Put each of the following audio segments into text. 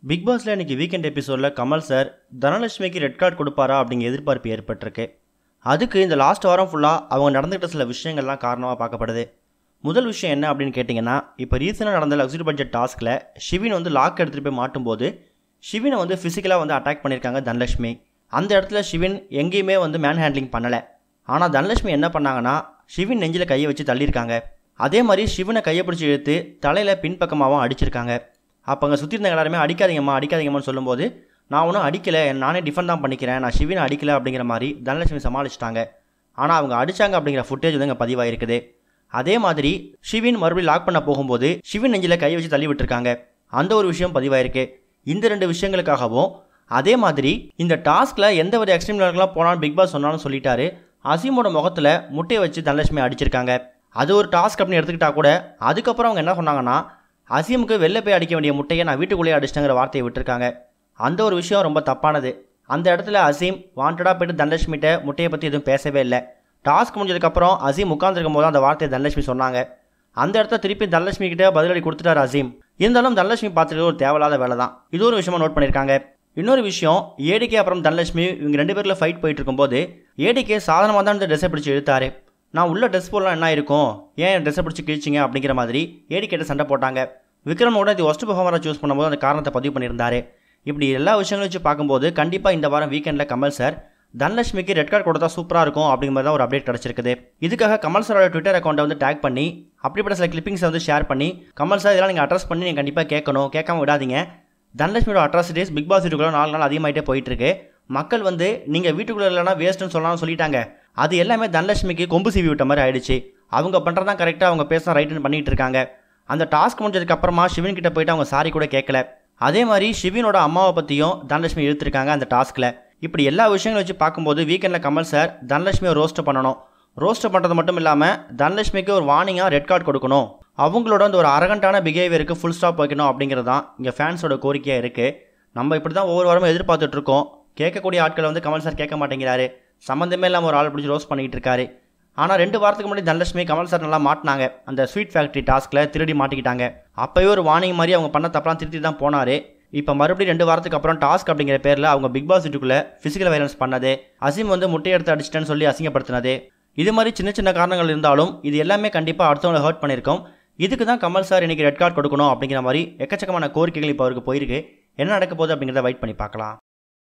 big பாஸில் இன்னைக்கு weekend எபிசோடில் கமல் சார் தனலட்சுமிக்கு ரெட் கார்டு கொடுப்பாரா அப்படிங்கிற எதிர்பார்ப்பு ஏற்பட்டிருக்கு அதுக்கு இந்த லாஸ்ட் வாரம் ஃபுல்லாக அவங்க நடந்துக்கிட்ட சில விஷயங்கள்லாம் காரணமாக பார்க்கப்படுது முதல் விஷயம் என்ன அப்படின்னு கேட்டிங்கன்னா இப்போ ரீசெண்டாக நடந்த லக்ஸுரி பட்ஜெட் டாஸ்கில் ஷிவின் வந்து லாக் எடுத்துகிட்டு போய் மாட்டும்போது ஷிவினை வந்து ஃபிசிக்கலாக வந்து அட்டாக் பண்ணியிருக்காங்க தனலட்சுமி அந்த இடத்துல ஷிவின் எங்கேயுமே வந்து மேன் ஹேண்ட்லிங் பண்ணலை ஆனால் தனலட்சுமி என்ன பண்ணாங்கன்னா ஷிவின் நெஞ்சில் கையை வச்சு தள்ளியிருக்காங்க அதே மாதிரி ஷிவனை கையை பிடிச்சி இழுத்து தலையில் பின்பக்கமாகவும் அடிச்சிருக்காங்க அப்போ அங்கே சுற்றி இருந்த எல்லாருமே அடிக்காதீங்கம்மா அடிக்காதீங்கம்மான்னு சொல்லும்போது நான் ஒன்றும் அடிக்கலை நானே டிஃபெண்ட் தான் பண்ணிக்கிறேன் நான் ஷிவினை அடிக்கலை அப்படிங்கிற மாதிரி தனலட்சுமி சமாளிச்சிட்டாங்க ஆனால் அவங்க அடித்தாங்க அப்படிங்கிற ஃபுட்டேஜ் வந்து இங்கே பதிவாயிருக்குது அதே மாதிரி ஷிவின் மறுபடியும் லாக் பண்ண போகும்போது ஷிவின் நெஞ்சில் கையை வச்சு தள்ளி விட்டுருக்காங்க அந்த ஒரு விஷயம் பதிவாயிருக்கு இந்த ரெண்டு விஷயங்களுக்காகவும் அதே மாதிரி இந்த டாஸ்கில் எந்த ஒரு எக்ஸ்ட்ரீம் லெவலுக்குலாம் போனாலும் பிக் பாஸ் சொன்னாலும் சொல்லிட்டாரு அசீமோட முகத்தில் முட்டையை வச்சு தனலட்சுமி அடிச்சிருக்காங்க அது ஒரு டாஸ்க் அப்படின்னு எடுத்துக்கிட்டா கூட அதுக்கப்புறம் அவங்க என்ன சொன்னாங்கன்னா அசீமுக்கு வெளில போய் அடிக்க வேண்டிய முட்டையை நான் வீட்டுக்குள்ளேயே அடிச்சிட்டேங்கிற வார்த்தையை விட்டுருக்காங்க அந்த ஒரு விஷயம் ரொம்ப தப்பானது அந்த இடத்துல அசீம் வாண்டடாக போயிட்டு தனலட்சுமிகிட்ட முட்டையை பற்றி எதுவும் பேசவே இல்லை டாஸ்க் முடிஞ்சதுக்கப்புறம் அசீம் உட்காந்துருக்கும் போது அந்த வார்த்தையை தனலட்சுமி சொன்னாங்க அந்த இடத்துல திருப்பி தனலட்சுமி கிட்ட பதிலடி கொடுத்துட்டாரு அசீம் இருந்தாலும் தனலட்சுமி பார்த்துட்டு ஒரு தேவையில்லாத வேலை தான் இது ஒரு விஷயமா நோட் பண்ணியிருக்காங்க இன்னொரு விஷயம் ஏடிகே அப்புறம் தனலட்சுமி இவங்க ரெண்டு பேரில் ஃபைட் போயிட்டு இருக்கும்போது ஏடிகே சாதாரணமாக தான் இந்த ட்ரெஸ்ஸை பிடிச்சி இழுத்தாரு நான் உள்ள ட்ரெஸ் போடலாம் என்ன இருக்கும் ஏன் ட்ரெஸ்ஸை பிடிச்சி கிழிச்சிங்க அப்படிங்கிற மாதிரி ஏடிகேட்ட சண்டை போட்டாங்க விக்ரமோட இது ஒஸ்ட் பெர்ஃபார்மராக சூஸ் பண்ணும்போது அந்த காரணத்தை பதிவு பண்ணியிருந்தாரு இப்படி எல்லா விஷயங்களும் வச்சு பார்க்கும்போது கண்டிப்பாக இந்த வாரம் வீக்கெண்டில் கமல் சார் தனலட்சுமிக்கு ரெட் கார்டு கொடுத்தா சூப்பராக இருக்கும் அப்படிங்கிற மாதிரி தான் ஒரு அப்டேட் கிடச்சிருக்குது இதுக்காக கமல் சாரோட ட்விட்டர் அக்கௌண்ட்டை வந்து டேக் பண்ணி அப்படிப்பட்ட சில கிளிப்பிங்ஸை வந்து ஷேர் பண்ணி கமல் சார் இதெல்லாம் நீங்கள் அட்ரஸ் பண்ணி நீங்கள் கண்டிப்பாக கேட்கணும் கேட்காம விடாதீங்க தனலட்சுமியோட அட்ராசிட்டிஸ் பிக் பாஸ் வீட்டுக்குள்ள நாலு நாள் அதிகமாகிட்டே போயிட்டு இருக்கு மக்கள் வந்து நீங்கள் வீட்டுக்குள்ள இல்லைனா வேஸ்ட்டுன்னு சொல்லலாம் சொல்லிட்டாங்க அது எல்லாமே தனலட்சுமிக்கு கொம்பு சீவி விட்ட மாதிரி ஆயிடுச்சு அவங்க பண்ணுறதான் கரெக்டாக அவங்க பேச ரைட்டுன்னு பண்ணிட்டு இருக்காங்க அந்த டாஸ்க் முடிஞ்சதுக்கு அப்புறமா சிவன் கிட்ட போயிட்டு அவங்க சாரி கூட கேட்கல அதே மாதிரி சிவினோட அம்மாவை பற்றியும் தனலட்சுமி இழுத்துருக்காங்க அந்த டாஸ்கில் இப்படி எல்லா விஷயங்களும் வச்சு பார்க்கும்போது வீக்கெண்டில் கமல் சார் தனலட்சுமியை ரோஸ்ட் பண்ணணும் ரோஸ்ட் பண்ணுறது மட்டும் இல்லாமல் தனலட்சுமிக்கு ஒரு வார்னிங்காக ரெட் கார்டு கொடுக்கணும் அவங்களோட அந்த ஒரு அரகண்டான பிஹேவியருக்கு ஃபுல் ஸ்டாப் வைக்கணும் அப்படிங்கிறது தான் இங்கே ஃபேன்ஸோட கோரிக்கையாக இருக்குது நம்ம இப்படி தான் ஒவ்வொரு வாரமும் எதிர்பார்த்துட்டு இருக்கோம் கேட்கக்கூடிய ஆட்களை வந்து கமல் சார் கேட்க மாட்டேங்கிறாரு சம்மந்தமே இல்லாமல் ஒரு ஆள் பிடிச்சி ரோஸ்ட் பண்ணிக்கிட்டு இருக்காரு ஆனால் ரெண்டு வாரத்துக்கு முன்னாடி தனலட்சுமி கமல் சார் நல்லா மாட்டினாங்க அந்த ஸ்வீட் ஃபேக்ட்ரி டாஸ்கில் திருடி மாட்டிக்கிட்டாங்க அப்போவே ஒரு வார்னிங் மாதிரி அவங்க பண்ண தப்பெல்லாம் திருத்தி தான் போனார் இப்போ மறுபடியும் ரெண்டு வாரத்துக்கு அப்புறம் டாஸ்க் அப்படிங்கிற பேரில் அவங்க பிக் பாஸ் வீட்டுக்குள்ளே ஃபிசிக்கல் வைலன்ஸ் பண்ணது அசீம் வந்து முட்டையை எடுத்து அடிச்சிட்டேன்னு சொல்லி அசிங்கப்படுத்தினது இது மாதிரி சின்ன சின்ன காரணங்கள் இருந்தாலும் இது எல்லாமே கண்டிப்பாக அடுத்தவங்களை ஹர்ட் பண்ணியிருக்கோம் இதுக்கு தான் கமல் சார் இன்னைக்கு ரெட் கார்டு கொடுக்கணும் அப்படிங்கிற மாதிரி எக்கச்சக்கமான கோரிக்கைகள் இப்போ அவருக்கு போயிருக்கு என்ன நடக்க போகுது அப்படிங்கிறத வெயிட் பண்ணி பார்க்கலாம்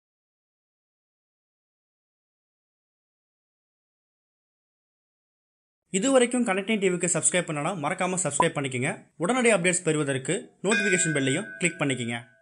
இதுவரைக்கும் கனெக்டிங் டிவிக்கு சப்ஸ்கிரைப் பண்ணனா மறக்காமல் சப்ஸ்கிரைப் பண்ணிக்கங்க உடனடி அப்டேட்ஸ் பெறுவதற்கு நோட்டிஃபிகேஷன் பெல்லையும் கிளிக் பண்ணிக்கங்க